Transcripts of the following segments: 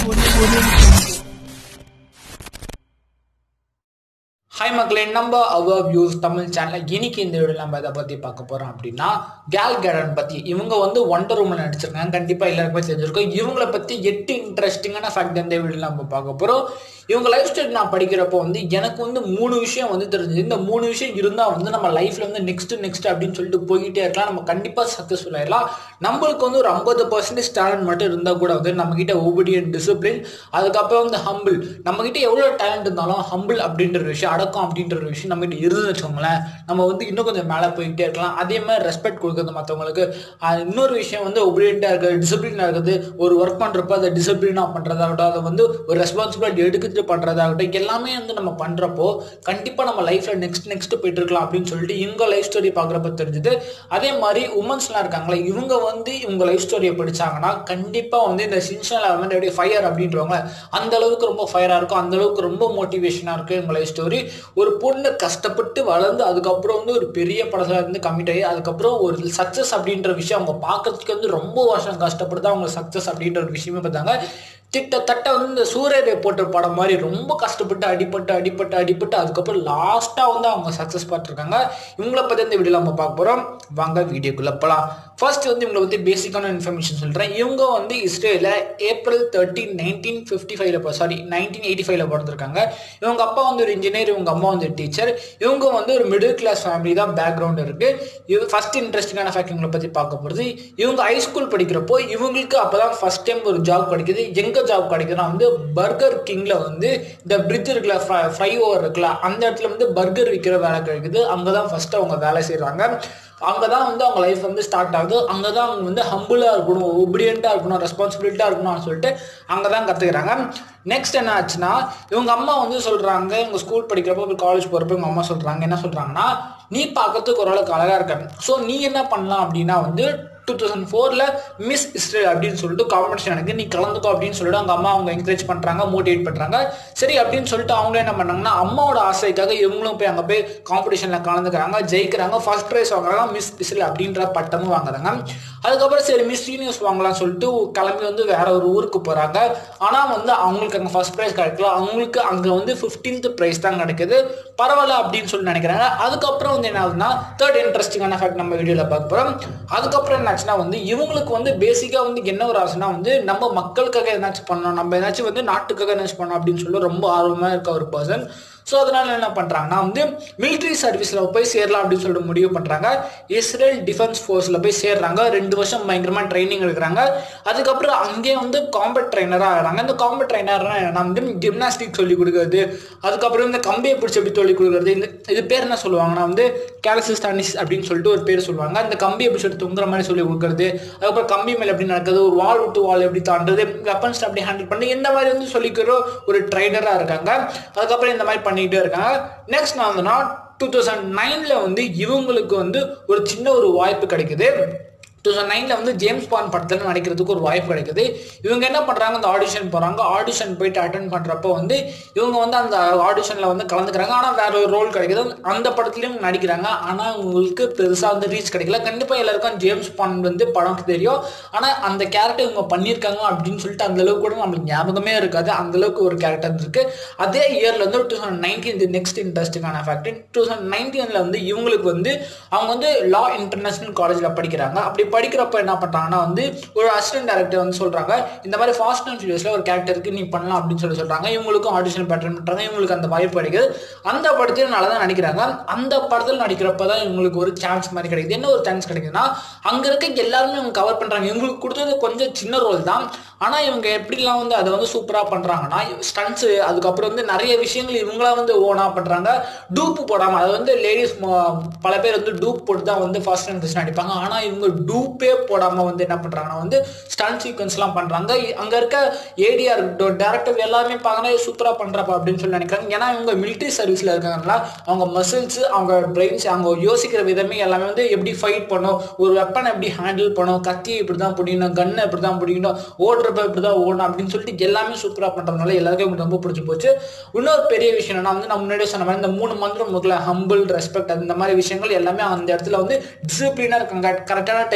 hi மக்களே நம்ம அவர் views Tamil channel இன்னைக்கு இந்த வீடியோ நம்ம எதை பற்றி பார்க்க போகிறோம் அப்படின்னா கேல் கேடன் பற்றி இவங்க வந்து ஒண்டர் உமன் நடிச்சிருக்காங்க கண்டிப்பாக எல்லாருக்குமே தெரிஞ்சிருக்கும் இவங்களை பற்றி எட்டு இன்ட்ரெஸ்டிங்கான ஃபேக்ட் இந்த வீடியோவில் நம்ம பார்க்க போகிறோம் இவங்க லைஃப் ஸ்டைல் நான் படிக்கிறப்போ வந்து எனக்கு வந்து மூணு விஷயம் வந்து தெரிஞ்சது இந்த மூணு விஷயம் இருந்தால் வந்து நம்ம லைஃப்பில் வந்து நெக்ஸ்ட் நெக்ஸ்ட் அப்படின்னு சொல்லிட்டு போய்கிட்டே இருக்கலாம் நம்ம கண்டிப்பாக சக்ஸஸ்ஃபுல் ஆயிடலாம் நம்மளுக்கு வந்து ஒரு ஐம்பது பர்சன்டேஜ் டேலண்ட் மட்டும் இருந்தால் கூட வந்து நம்மக்கிட்ட ஒபீடியன் டிசிப்ளின் அதுக்கப்புறம் வந்து ஹம்பிள் நம்மக்கிட்ட எவ்வளோ டேலண்ட் இருந்தாலும் ஹம்பிள் அப்படின்ற ஒரு விஷயம் அடக்கம் அப்படின்ற ஒரு விஷயம் நம்மகிட்ட இருந்துன்னு வச்சுக்கோங்களேன் நம்ம வந்து இன்னும் கொஞ்சம் மேலே போய்கிட்டே இருக்கலாம் அதே மாதிரி ரெஸ்பெக்ட் கொடுக்குறது மற்றவங்களுக்கு அது இன்னொரு விஷயம் வந்து ஒபீடியண்ட்டாக இருக்குது டிசிப்ளினாக இருக்குது ஒரு ஒர்க் பண்ணுறப்ப அதை டிசிப்ளினாக பண்ணுறதாகட்டும் அதை வந்து ஒரு ரெஸ்பான்சிபிலிட்டி எடுத்துட்டு பண்ணுறதாகட்டும் எல்லாமே வந்து நம்ம பண்ணுறப்போ கண்டிப்பாக நம்ம லைஃப்பில் நெக்ஸ்ட் நெக்ஸ்ட் போயிட்டு இருக்கலாம் அப்படின்னு சொல்லிட்டு இவங்க லைஃப் ஸ்டோரி பார்க்குறப்ப தெரிஞ்சுது அதே மாதிரி உமன்ஸ்லாம் இருக்காங்களே இவங்க வந்து இவங்க லைஃப் ஸ்டோரியை படிச்சாங்கன்னா கண்டிப்பாக வந்து இந்த சின்ஷன் வந்து எப்படி ஃபயர் அப்படின்றவங்க அந்த அளவுக்கு ரொம்ப ஃபயராக இருக்கும் அந்த அளவுக்கு ரொம்ப மோட்டிவேஷனாக இருக்குது இவங்க லைஃப் ஸ்டோரி ஒரு பொண்ணு கஷ்டப்பட்டு வளர்ந்து அதுக்கப்புறம் வந்து ஒரு பெரிய படத்தில் இருந்து கமிட் ஆகி அதுக்கப்புறம் ஒரு சக்ஸஸ் அப்படின்ற விஷயம் அவங்க பார்க்கறதுக்கு வந்து ரொம்ப வருஷம் கஷ்டப்பட்டு தான் அவங்க சக்ஸஸ் அப்படின்ற ஒரு விஷயமே பார்த்தாங்க கிட்டத்தட்ட வந்து இந்த சூரியரை போட்ட படம் மாதிரி ரொம்ப கஷ்டப்பட்டு அடிப்பட்டு அடிப்பட்டு அடிப்பட்டு அதுக்கப்புறம் லாஸ்ட்டாக வந்து அவங்க சக்ஸஸ் பார்த்துருக்காங்க இவங்கள பற்றி இந்த வீடியோவில் நம்ம பார்க்க போகிறோம் வாங்க வீடியோக்குள்ளே போகலாம் ஃபர்ஸ்ட் வந்து இவங்களை பற்றி பேசிக்கான இன்ஃபர்மேஷன் சொல்கிறேன் இவங்க வந்து இஸ்ரேலில் ஏப்ரல் தேர்ட்டின் நைன்டீன் ஃபிஃப்டி ஃபைவ்ல சாரி நைன்டீன் எயிட்டி ஃபைவ்ல பிறந்திருக்காங்க இவங்க அப்பா வந்து ஒரு இன்ஜினியர் இவங்க அம்மா வந்து டீச்சர் இவங்க வந்து ஒரு மிடில் கிளாஸ் ஃபேமிலி தான் பேக்ரவுண்ட் இருக்குது இது ஃபர்ஸ்ட் இன்ட்ரெஸ்டிங்கான ஃபேக்ட் இவங்களை பற்றி பார்க்க போகிறது இவங்க ஹை ஸ்கூல் படிக்கிறப்போ இவங்களுக்கு அப்போ தான் ஃபர்ஸ்ட் டைம் ஒரு ஜாப் கிடைக்குது எங்கே ஜாப் கிடைக்குதுன்னா வந்து பர்கர் கிங்கில் வந்து இந்த பிரிட்ஜ் இருக்குல்ல ஃப்ளை ஓவர் இருக்குல்ல அந்த இடத்துல வந்து பர்கர் விற்கிற வேலை கிடைக்குது அங்கே தான் ஃபஸ்ட்டு அவங்க வேலை செய்கிறாங்க அங்கே தான் வந்து அவங்க லைஃப் வந்து ஸ்டார்ட் ஆகுது அங்கே தான் அவங்க வந்து ஹம்புளாக இருக்கணும் ஒபீடியண்ட்டாக இருக்கணும் ரெஸ்பான்சிபிலிட்டாக இருக்கணும்னு சொல்லிட்டு அங்கே தான் கற்றுக்கிறாங்க நெக்ஸ்ட் என்ன ஆச்சுன்னா இவங்க அம்மா வந்து சொல்கிறாங்க இவங்க ஸ்கூல் படிக்கிறப்போ காலேஜ் போகிறப்ப இவங்க அம்மா சொல்கிறாங்க என்ன சொல்கிறாங்கன்னா நீ பார்க்கறதுக்கு ஓரளவுக்கு அழகாக இருக்க ஸோ நீ என்ன பண்ணலாம் அப்படின்னா வந்து டூ தௌசண்ட் ஃபோரில் மிஸ் இஸ்ரேல் அப்படின்னு சொல்லிட்டு காம்படிஷன் எனக்கு நீ கலந்துக்கோ அப்படின்னு சொல்லிட்டு அவங்க அம்மா அவங்க என்கரேஜ் பண்ணுறாங்க மோட்டிவேட் பண்ணுறாங்க சரி அப்படின்னு சொல்லிட்டு அவங்க என்ன பண்ணாங்கன்னா அம்மாவோட ஆசைக்காக இவங்களும் போய் அங்கே போய் காம்படிஷனில் கலந்துக்கிறாங்க ஜெயிக்கிறாங்க ஃபர்ஸ்ட் ப்ரைஸ் வாங்குறாங்க மிஸ் இஸ்ரேல் அப்படின்ற பட்டமும் வாங்குறாங்க அதுக்கப்புறம் சரி மிஸ் யூனிவர்ஸ் வாங்கலாம்னு சொல்லிட்டு கிளம்பி வந்து வேற ஒரு ஊருக்கு போகிறாங்க ஆனால் வந்து அவங்களுக்கு அங்கே ஃபர்ஸ்ட் ப்ரைஸ் கிடைக்கல அவங்களுக்கு அங்கே வந்து ஃபிஃப்டீன்த் ப்ரைஸ் தான் கிடைக்குது பரவாயில்ல அப்படின்னு சொல்லி நினைக்கிறாங்க அதுக்கப்புறம் வந்து என்ன ஆகுதுன்னா தேர்ட் இன்ட்ரெஸ்டிங்கான ஃபேக்ட் நம்ம வீடியோவில் பார்க்க போகிறோம் அதுக்கப்புறம் என்ன ஆச்சுன்னா வந்து இவங்களுக்கு வந்து பேசிக்காக வந்து என்ன ஒரு ஆசைனா வந்து நம்ம மக்களுக்காக எதாச்சும் பண்ணணும் நம்ம ஏதாச்சும் வந்து நாட்டுக்காக எதாச்சும் பண்ணணும் அப்படின்னு சொல்லி ரொம்ப ஆர்வமாக இருக்க ஒரு பர்சன் ஸோ அதனால என்ன பண்ணுறாங்கன்னா வந்து மிலிட்ரி சர்வீஸில் போய் சேரலாம் அப்படின்னு சொல்லிட்டு முடிவு பண்ணுறாங்க இஸ்ரேல் டிஃபென்ஸ் ஃபோர்ஸில் போய் சேர்றாங்க ரெண்டு வருஷம் பயங்கரமாக ட்ரைனிங் எடுக்கிறாங்க அதுக்கப்புறம் அங்கேயே வந்து காம்பட் ட்ரைனராக ஆகிறாங்க இந்த காம்பட் ட்ரைனர்னா என்ன வந்து ஜிம்னாஸ்டிக் சொல்லி கொடுக்குறது அதுக்கப்புறம் இந்த கம்பியை பிடிச்சி எப்படி சொல்லி கொடுக்குறது இந்த இது பேர் என்ன சொல்லுவாங்கன்னா வந்து கேலசிஸ்டானிஸ் அப்படின்னு சொல்லிட்டு ஒரு பேர் சொல்லுவாங்க அந்த கம்பியை எப்படி சொல்லி தொங்குற மாதிரி சொல்லி கொடுக்குறது அதுக்கப்புறம் கம்பி மேலே எப்படி நடக்குது ஒரு வால் விட்டு வால் எப்படி தாண்டுறது வெப்பன்ஸ் அப்படி ஹேண்டில் பண்ணி இந்த மாதிரி வந்து சொல்லிக்கிற ஒரு ட்ரைனராக இருக்காங்க அதுக்கப்புறம் இந்த மாதிரி பண்ணிக்கிட்டே இருக்காங்க நெக்ஸ்ட் நான் வந்துன்னா டூ தௌசண்ட் நைனில் வந்து இவங்களுக்கு வந்து ஒரு சின்ன ஒரு வாய்ப்பு கிடைக்குது டூ தௌசண்ட் நைனில் வந்து ஜேம்ஸ் பான் படத்தில் நடிக்கிறதுக்கு ஒரு வாய்ப்பு கிடைக்குது இவங்க என்ன பண்ணுறாங்க அந்த ஆடிஷன் போகிறாங்க ஆடிஷன் போயிட்டு அட்டன் பண்ணுறப்போ வந்து இவங்க வந்து அந்த ஆடிஷனில் வந்து கலந்துக்கிறாங்க ஆனால் வேற ஒரு ரோல் கிடைக்குது அந்த படத்துலையும் நடிக்கிறாங்க ஆனால் அவங்களுக்கு பெருசாக வந்து ரீச் கிடைக்கல கண்டிப்பாக எல்லாருக்கும் ஜேம்ஸ் பான் வந்து படம் தெரியும் ஆனால் அந்த கேரக்டர் இவங்க பண்ணியிருக்காங்க அப்படின்னு சொல்லிட்டு அந்த அளவுக்கு கூட நம்மளுக்கு ஞாபகமே இருக்காது அந்த அளவுக்கு ஒரு கேரக்டர் இருக்கு அதே இயரில் வந்து டூ தௌசண்ட் நைன்டீன் இது நெக்ஸ்ட் இன்ட்ரெஸ்டிங்கான ஃபேக்ட் டூ தௌசண்ட் நைன்டீனில் வந்து இவங்களுக்கு வந்து அவங்க வந்து லா இன்டர்நேஷனல் காலேஜில் படிக்கிறாங்க அப்படி படிக்கிறப்ப என்ன பண்ணுறாங்கன்னா வந்து ஒரு அசிஸ்டன்ட் டேரக்டர் வந்து சொல்கிறாங்க இந்த மாதிரி ஃபாஸ்ட் அண்ட் ஃபியூரியஸில் ஒரு கேரக்டருக்கு நீ பண்ணலாம் அப்படின்னு சொல்லி சொல்கிறாங்க இவங்களுக்கும் ஆடிஷன் பேட்டர்ன் பண்ணுறாங்க இவங்களுக்கு அந்த வாய்ப்பு கிடைக்குது அந்த படத்தில் நல்லா தான் நடிக்கிறாங்க அந்த படத்தில் நடிக்கிறப்ப தான் இவங்களுக்கு ஒரு சான்ஸ் மாதிரி கிடைக்குது என்ன ஒரு சான்ஸ் கிடைக்குதுன்னா அங்கே இருக்க எல்லாருமே இவங்க கவர் பண்ணுறாங்க இவங்களுக்கு கொடுத்தது கொஞ்சம் சின்ன ரோல் தான் ஆனால் இவங்க எப்படிலாம் வந்து அதை வந்து சூப்பராக பண்ணுறாங்கன்னா ஸ்டன்ஸு அதுக்கப்புறம் வந்து நிறைய விஷயங்கள் இவங்களா வந்து ஓனாக பண்ணுறாங்க டூப்பு போடாமல் அது வந்து லேடிஸ் பல பேர் வந்து டூப் போட்டு தான் வந்து ஃபர்ஸ்ட் அண்ட் நடிப்பாங்க ஆனால் இவங்க டூப்பே போடாமல் வந்து என்ன பண்ணுறாங்கன்னா வந்து ஸ்டன் சீக்வன்ஸ்லாம் பண்ணுறாங்க அங்கே இருக்க ஏடிஆர் டேரக்டர் எல்லாருமே பார்க்கணும் சூப்பராக பண்ணுறப்ப அப்படின்னு சொல்லி நினைக்கிறாங்க ஏன்னா இவங்க மிலிட்ரி சர்வீஸில் இருக்காங்கனால அவங்க மசில்ஸ் அவங்க பிரெயின்ஸ் அவங்க யோசிக்கிற விதமே எல்லாமே வந்து எப்படி ஃபைட் பண்ணும் ஒரு வெப்பனை எப்படி ஹேண்டில் பண்ணும் கத்தியை இப்படி தான் பிடிக்கணும் கன்னை இப்படி தான் பிடிக்கணும் ஓடுறப்ப இப்படி தான் ஓடணும் அப்படின்னு சொல்லிட்டு எல்லாமே சூப்பராக பண்ணுறதுனால எல்லாருக்கும் எனக்கு ரொம்ப பிடிச்சி போச்சு இன்னொரு பெரிய விஷயம் என்னன்னா வந்து நான் முன்னாடியே சொன்ன மாதிரி இந்த மூணு மந்திரம் இருக்குல்ல ஹம்பிள் ரெஸ்பெக்ட் அந்த மாதிரி விஷயங்கள் எல்லாமே அந்த இடத்துல வந்து டிசிப்ளினாக இருக்காங்க கரெக்டான டைம்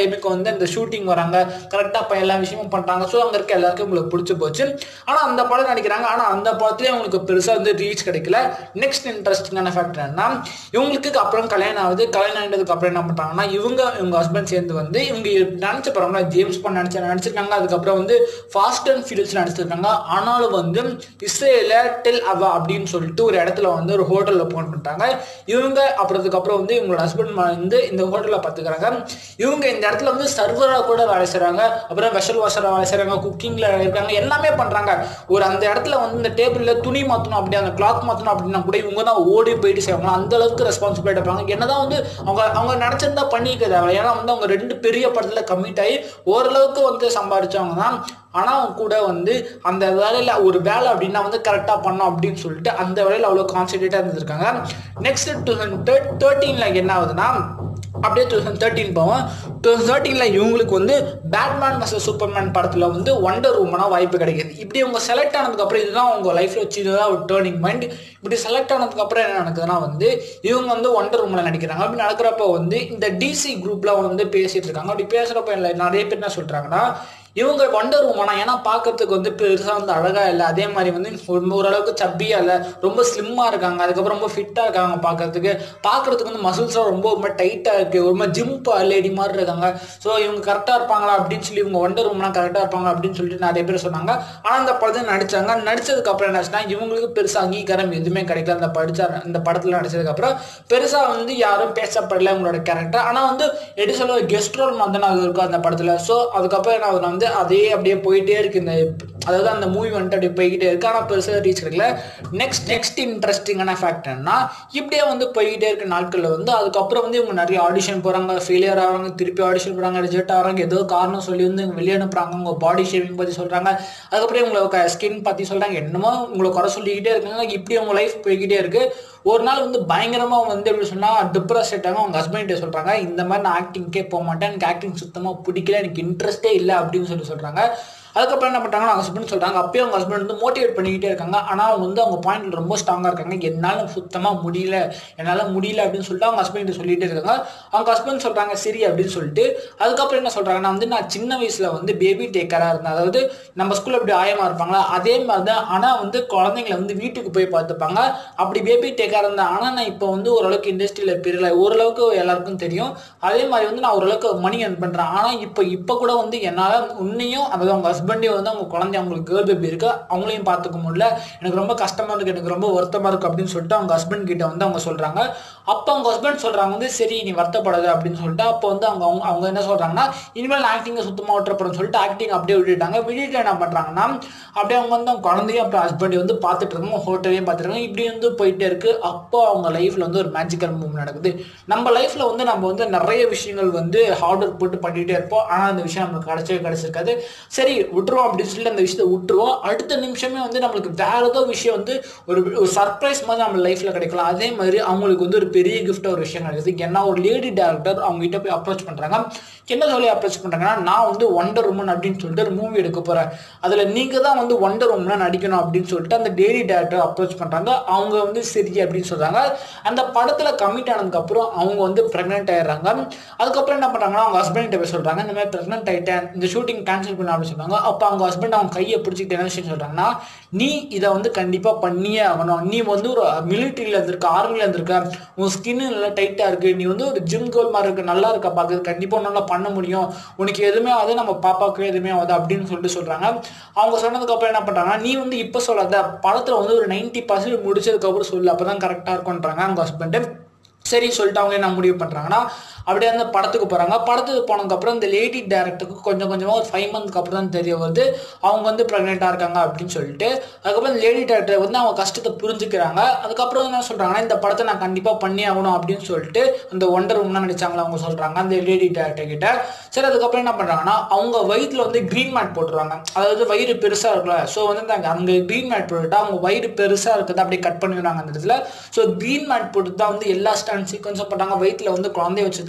டைமுக்கு வந்து அந்த ஷூட்டிங் வராங்க கரெக்டாக இப்போ எல்லா விஷயமும் பண்ணுறாங்க ஸோ அங்கே இருக்க எல்லாருக்கும் உங்களுக்கு பிடிச்சி போச்சு ஆனால் அந்த படம் நடிக்கிறாங்க ஆனால் அந்த படத்துலேயே அவங்களுக்கு பெருசாக வந்து ரீச் கிடைக்கல நெக்ஸ்ட் இன்ட்ரெஸ்டிங்கான ஃபேக்டர் என்ன இவங்களுக்கு அப்புறம் கல்யாணம் ஆகுது கல்யாணம் ஆனதுக்கு அப்புறம் என்ன பண்ணுறாங்கன்னா இவங்க இவங்க ஹஸ்பண்ட் சேர்ந்து வந்து இவங்க நினச்ச படம்ல ஜேம்ஸ் பாண்ட் நடிச்ச நடிச்சிருக்காங்க அதுக்கப்புறம் வந்து ஃபாஸ்ட் அண்ட் ஃபியூரியஸ் நடிச்சிருக்காங்க ஆனாலும் வந்து இஸ்ரேல டெல் அவா அப்படின்னு சொல்லிட்டு ஒரு இடத்துல வந்து ஒரு ஹோட்டலில் ஓப்பன் பண்ணிட்டாங்க இவங்க அப்புறத்துக்கப்புறம் வந்து இவங்களோட ஹஸ்பண்ட் வந்து இந்த ஹோட்டலில் பார்த்துக்கிறாங்க இவங்க இந்த இடத்துல வந்து சர்வராக கூட வேலை செய்கிறாங்க அப்புறம் வெஷல் வாஷராக வேலை செய்கிறாங்க குக்கிங்கில் இருக்காங்க எல்லாமே பண்ணுறாங்க ஒரு அந்த இடத்துல வந்து இந்த டேபிளில் துணி மாற்றணும் அப்படி அந்த கிளாத் மாற்றணும் அப்படின்னா கூட இவங்க தான் ஓடி போயிட்டு செய்வாங்க அந்த அளவுக்கு ரெஸ்பான்சிபிலிட்டி இருப்பாங்க என்னதான் வந்து அவங்க அவங்க நினச்சிருந்தா பண்ணிக்க தேவை ஏன்னா வந்து அவங்க ரெண்டு பெரிய படத்தில் கம்மிட் ஆகி ஓரளவுக்கு வந்து சம்பாதிச்சவங்க தான் ஆனால் அவங்க கூட வந்து அந்த வேலையில் ஒரு வேலை அப்படின்னா வந்து கரெக்டாக பண்ணோம் அப்படின்னு சொல்லிட்டு அந்த வேலையில் அவ்வளோ கான்சன்ட்ரேட்டாக இருந்திருக்காங்க நெக்ஸ்ட் டூ தௌசண்ட் தேர்ட்டீனில் என்ன ஆகுதுன்னா அப்படியே டூ தௌசண்ட் தேர்ட்டின் போவோம் டூ தௌசண்ட் தேர்ட்டீனில் இவங்களுக்கு வந்து பேட்மேன் மச சூப்பர்மேன் படத்தில் வந்து ஒண்டர் உமனா வாய்ப்பு கிடைக்குது இப்படி அவங்க செலக்ட் ஆனதுக்கப்புறம் இதுதான் உங்கள் லைஃப்பில் வச்சுதான் ஒரு டேர்னிங் பாயிண்ட் இப்படி செலக்ட் ஆனதுக்கப்புறம் என்ன நடக்குதுன்னா வந்து இவங்க வந்து ஒண்டர் உமனில் நடிக்கிறாங்க அப்படி நடக்கிறப்ப வந்து இந்த டிசி குரூப்பில் வந்து பேசிகிட்டு இருக்காங்க அப்படி பேசுகிறப்ப இல்லை நிறைய பேர் என்ன சொல்கிறாங்கன்னா இவங்க வண்டர் உமனா ஏன்னா பார்க்கறதுக்கு வந்து பெருசாக வந்து அழகாக இல்லை அதே மாதிரி வந்து ஒரு- ஓரளவுக்கு சப்பியாக இல்லை ரொம்ப ஸ்லிம்மாக இருக்காங்க அதுக்கப்புறம் ரொம்ப ஃபிட்டாக இருக்காங்க பார்க்கறதுக்கு பார்க்கறதுக்கு வந்து மசில்ஸும் ரொம்ப ரொம்ப டைட்டாக இருக்குது ஒரு மாதிரி ஜிம் லேடி மாதிரி இருக்காங்க ஸோ இவங்க கரெக்டாக இருப்பாங்களா அப்படின்னு சொல்லி இவங்க வண்டர் உமனா கரெக்டாக இருப்பாங்க அப்படின்னு சொல்லிட்டு நிறைய பேர் சொன்னாங்க ஆனால் அந்த படத்தை நடிச்சாங்க நடிச்சதுக்கு அப்புறம் என்னாச்சுன்னா இவங்களுக்கு பெருசாக அங்கீகாரம் எதுவுமே கிடைக்கல அந்த படிச்சா இந்த படத்தில் நடிச்சதுக்கப்புறம் பெருசாக வந்து யாரும் பேசப்படல உங்களோட கேரக்டர் ஆனால் வந்து எப்படி சொல்ல கெஸ்ட் ரோல் மாதிரி தான் அது இருக்கும் அந்த படத்தில் ஸோ அதுக்கப்புறம் என்ன ஆகுதுன்னா வந்து அதே அப்படியே போயிட்டே இருக்கு இந்த அதாவது அந்த மூவி வந்துட்டு அப்படியே போய்கிட்டே இருக்கு ஆனால் பெருசாக ரீச் கிடைக்கல நெக்ஸ்ட் நெக்ஸ்ட் இன்ட்ரெஸ்டிங்கான ஃபேக்ட் என்ன இப்படியே வந்து போய்கிட்டே இருக்க நாட்களில் வந்து அதுக்கப்புறம் வந்து இவங்க நிறைய ஆடிஷன் போகிறாங்க ஃபெயிலியர் ஆகிறாங்க திருப்பி ஆடிஷன் போகிறாங்க ரிஜெக்ட் ஆகிறாங்க ஏதோ காரணம் சொல்லி வந்து இவங்க வெளியே அனுப்புறாங்க உங்க பாடி ஷேவிங் பற்றி சொல்கிறாங்க அதுக்கப்புறம் இவங்களை ஸ்கின் பற்றி சொல்கிறாங்க என்னமோ உங்களை குறை சொல்லிக்கிட்டே இருக்காங்க இப்படி உங்க லைஃப் போய்கிட்டே இருக்கு ஒரு நாள் வந்து பயங்கரமாக வந்து எப்படி சொன்னால் டிப்ரெஸ் ஆகிட்டாங்க அவங்க ஹஸ்பண்ட் சொல்கிறாங்க இந்த மாதிரி நான் ஆக்டிங்க்கே போக மாட்டேன் எனக்கு ஆக்டிங் சுத்தமாக பிடிக்கல எனக்கு இன்ட்ரெஸ்டே இல்லை அப்படின்னு சொல்லி சொல்கிறாங்க அதுக்கப்புறம் என்ன பண்ணுறாங்க அவங்க ஹஸ்பண்ட் சொல்கிறாங்க அப்பயும் அவங்க ஹஸ்பண்ட் வந்து மோட்டிவேட் பண்ணிக்கிட்டே இருக்காங்க ஆனால் அவங்க வந்து அவங்க பாயிண்ட்ல ரொம்ப ஸ்ட்ராங்காக இருக்காங்க என்னால் சுத்தமாக முடியல என்னால் முடியல அப்படின்னு சொல்லிட்டு அவங்க ஹஸ்பண்ட் சொல்லிட்டு இருக்காங்க அவங்க ஹஸ்பண்ட் சொல்கிறாங்க சரி அப்படின்னு சொல்லிட்டு அதுக்கப்புறம் என்ன சொல்கிறாங்கன்னா வந்து நான் சின்ன வயசில் வந்து பேபி டேக்கராக இருந்தேன் அதாவது நம்ம ஸ்கூலில் அப்படி ஆயமா இருப்பாங்களா அதே மாதிரி தான் ஆனால் வந்து குழந்தைங்களை வந்து வீட்டுக்கு போய் பார்த்துப்பாங்க அப்படி பேபி டேக்கராக இருந்தேன் ஆனால் நான் இப்போ வந்து ஓரளவுக்கு இண்டஸ்ட்ரியில் பெரியல ஓரளவுக்கு எல்லாருக்கும் தெரியும் அதே மாதிரி வந்து நான் ஓரளவுக்கு மணி earn பண்ணுறேன் ஆனால் இப்போ இப்போ கூட வந்து என்னால் உன்னையும் அதாவது அவங்க ஹஸ்பண்டே வந்து அவங்க குழந்தை அவங்களுக்கு கேர்ள் பேபி இருக்கு அவங்களையும் பார்த்துக்க முடியல எனக்கு ரொம்ப கஷ்டமாக இருக்குது எனக்கு ரொம்ப வருத்தமாக இருக்குது அப்படின்னு சொல்லிட்டு அவங்க ஹஸ்பண்ட் கிட்ட வந்து அவங்க சொல்கிறாங்க அப்போ அவங்க ஹஸ்பண்ட் சொல்கிறாங்க வந்து சரி நீ வருத்தப்படாத அப்படின்னு சொல்லிட்டு அப்போ வந்து அவங்க அவங்க அவங்க என்ன சொல்கிறாங்கன்னா இனிமேல் ஆக்டிங்கை சுத்தமாக விட்டுறப்படும் சொல்லிட்டு ஆக்டிங் அப்படியே விட்டுட்டாங்க விட்டுட்டு என்ன பண்ணுறாங்கன்னா அப்படியே அவங்க வந்து அவங்க குழந்தையும் அப்புறம் ஹஸ்பண்ட் வந்து பார்த்துட்டு இருக்காங்க ஹோட்டலையும் பார்த்துருக்காங்க இப்படி வந்து போயிட்டே இருக்கு அப்போ அவங்க லைஃப்பில் வந்து ஒரு மேஜிக்கல் மூவ் நடக்குது நம்ம லைஃப்பில் வந்து நம்ம வந்து நிறைய விஷயங்கள் வந்து ஹார்ட் ஒர்க் போட்டு பண்ணிகிட்டே இருப்போம் ஆனால் அந்த விஷயம் நமக்கு கிடைச்சவே கிடைச்சிருக்காது சரி விட்டுருவோம் அப்படின்னு சொல்லிட்டு அந்த விஷயத்தை விட்டுருவோம் அடுத்த நிமிஷமே வந்து நம்மளுக்கு வேற ஏதோ விஷயம் வந்து ஒரு ஒரு சர்ப்ரைஸ் மாதிரி நம்ம லைஃப்பில் கிடைக்கலாம் அதே மாதிரி அவங்களுக்கு வந்து ஒரு பெரிய கிஃப்ட் ஒரு விஷயம் கிடைக்குது ஏன்னா ஒரு லேடி டேரக்டர் அவங்க கிட்ட போய் அப்ரோச் பண்ணுறாங்க என்ன சொல்லி அப்ரோச் பண்ணுறாங்கன்னா நான் வந்து ஒண்டர் உமன் அப்படின்னு சொல்லிட்டு ஒரு மூவி எடுக்க போகிறேன் அதில் நீங்கள் தான் வந்து ஒண்டர் உமனாக நடிக்கணும் அப்படின்னு சொல்லிட்டு அந்த லேடி டேரக்டர் அப்ரோச் பண்ணுறாங்க அவங்க வந்து சரி அப்படின்னு சொல்கிறாங்க அந்த படத்தில் கமிட் ஆனதுக்கப்புறம் அவங்க வந்து ப்ரெக்னென்ட் ஆயிடுறாங்க அதுக்கப்புறம் என்ன பண்ணுறாங்கன்னா அவங்க ஹஸ்பண்ட் போய் சொல்கிறாங்க இந்த மாதிரி ப்ரெக்னென்ட் ஆகிட்டேன் இந்த ஷூட்டிங் கேன்சல் பண்ண அப்படின்னு சொல்றாங்க அப்போ அவங்க ஹஸ்பண்ட் அவங்க கையை பிடிச்சிக்கிட்டு என்ன விஷயம் சொல்கிறாங்கன்னா நீ இதை வந்து கண்டிப்பாக பண்ணியே ஆகணும் நீ வந்து ஒரு மிலிட்ரியில் இருந்திருக்க ஆர்மியில் இருந்திருக்க உன் ஸ்கின் நல்லா டைட்டாக இருக்குது நீ வந்து ஒரு ஜிம் கோல் மாதிரி இருக்கு நல்லா இருக்க பார்க்குறது கண்டிப்பாக உன்னால பண்ண முடியும் உனக்கு எதுவுமே ஆகுது நம்ம பாப்பாவுக்கு எதுவுமே ஆகுது அப்படின்னு சொல்லிட்டு சொல்கிறாங்க அவங்க சொன்னதுக்கப்புறம் என்ன பண்ணுறாங்கன்னா நீ வந்து இப்போ சொல்லாத படத்தில் வந்து ஒரு நைன்ட்டி பர்சன்ட் முடிச்சதுக்கப்புறம் சொல்லு அப்போ தான் கரெக்டாக இருக்கும்ன்றாங்க அவங்க ஹஸ்பண்டு சரி சொல்லிட்டு அவங்க என்ன முடிவு பண்ணுறாங்கன்னா அப்படியே அந்த படத்துக்கு போகிறாங்க படத்துக்கு போனதுக்கப்புறம் இந்த லேடி டேரக்டருக்கு கொஞ்சம் கொஞ்சமாக ஒரு ஃபைவ் மந்த்க்கு அப்புறம் தான் தெரிய வருது அவங்க வந்து ப்ரெக்னெண்ட்டாக இருக்காங்க அப்படின்னு சொல்லிட்டு அதுக்கப்புறம் இந்த லேடி டேரக்டர் வந்து அவங்க கஷ்டத்தை புரிஞ்சுக்கிறாங்க அதுக்கப்புறம் என்ன சொல்கிறாங்கன்னா இந்த படத்தை நான் கண்டிப்பாக பண்ணி ஆகணும் அப்படின்னு சொல்லிட்டு அந்த ஒண்டர் உம்னா நடிச்சாங்களா அவங்க சொல்கிறாங்க அந்த லேடி டேரக்டர் கிட்ட சரி அதுக்கப்புறம் என்ன பண்ணுறாங்கன்னா அவங்க வயிற்றுல வந்து க்ரீன் மேட் போட்டுருவாங்க அதாவது வயிறு பெருசாக இருக்குல்ல ஸோ வந்து அந்த அங்கே க்ரீன் மேட் போட்டுட்டா அவங்க வயிறு பெருசாக இருக்கிறத அப்படியே கட் பண்ணிடுறாங்க அந்த இடத்துல ஸோ க்ரீன் மேட் போட்டு தான் வந்து எல்லா ஸ்டாண்ட் சீக்வன்ஸும் பண்ணாங்க வயிற்றுல வந்து குழந்தைய வச்சு தான்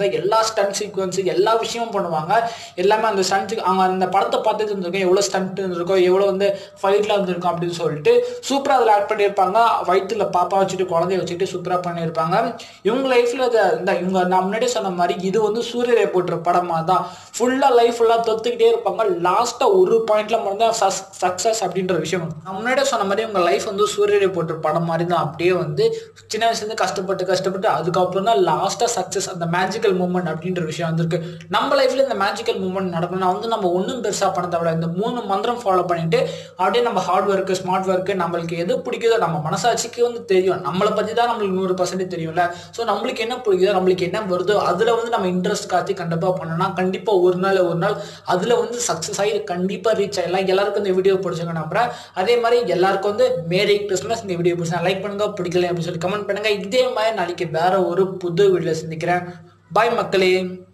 எல்லா ஸ்டன் சீக்வன்ஸ் எல்லா விஷயமும் பண்ணுவாங்க எல்லாமே அந்த ஸ்டண்ட் அவங்க அந்த படத்தை பார்த்து இருந்திருக்கோம் எவ்வளோ ஸ்டண்ட் இருந்திருக்கோம் எவ்வளோ வந்து ஃபைட்ல இருந்திருக்கும் அப்படின்னு சொல்லிட்டு சூப்பராக அதில் ஆட் பண்ணியிருப்பாங்க வயிற்றுல பாப்பா வச்சுட்டு குழந்தைய வச்சுட்டு சூப்பராக பண்ணியிருப்பாங்க இவங்க லைஃப்ல இந்த இவங்க நான் முன்னாடியே சொன்ன மாதிரி இது வந்து சூரியரை போட்டுற படமாக தான் ஃபுல்லாக லைஃப் ஃபுல்லாக தொத்துக்கிட்டே இருப்பாங்க லாஸ்ட்டாக ஒரு பாயிண்ட்ல மட்டும் தான் சக்ஸஸ் அப்படின்ற விஷயம் நான் முன்னாடியே சொன்ன மாதிரி உங்க லைஃப் வந்து சூரியரை போட்டுற படம் மாதிரி தான் அப்படியே வந்து சின்ன வயசுலேருந்து கஷ்டப்பட்டு கஷ்டப்பட்டு அதுக்கப்புறம் தான் லாஸ்ட்டாக சக்ஸஸ் அந்த மேஜிக்கல் மூமெண்ட் அப்படின்ற விஷயம் வந்திருக்கு நம்ம லைஃப்ல இந்த மேஜிக்கல் மூமெண்ட் நடக்கணும்னா வந்து நம்ம ஒன்றும் பெருசாக பண்ண தேவை இந்த மூணு மந்திரம் ஃபாலோ பண்ணிட்டு அப்படியே நம்ம ஹார்ட் ஒர்க்கு ஸ்மார்ட் ஒர்க்கு நம்மளுக்கு எது பிடிக்குதோ நம்ம மனசாட்சிக்கு வந்து தெரியும் நம்மளை பற்றி தான் நம்மளுக்கு நூறு பர்சன்ட் தெரியும்ல ஸோ நம்மளுக்கு என்ன பிடிக்குதோ நம்மளுக்கு என்ன வருதோ அதில் வந்து நம்ம இன்ட்ரெஸ்ட் காத்தி கண்டிப்பாக பண்ணோம்னா கண்டிப்பாக ஒரு நாள் ஒரு நாள் அதில் வந்து சக்ஸஸ் ஆகி கண்டிப்பாக ரீச் ஆகிடலாம் எல்லாருக்கும் இந்த வீடியோ பிடிச்சிங்க நம்புறேன் அதே மாதிரி எல்லாருக்கும் வந்து மேரி கிறிஸ்மஸ் இந்த வீடியோ பிடிச்சா லைக் பண்ணுங்க பிடிக்கல அப்படின்னு சொல்லி கமெண்ட் பண்ணுங்க இதே மாதிரி நாளைக்கு வேற ஒரு புது வீடியோ சந்திக்கிறேன் பாய் மக்களே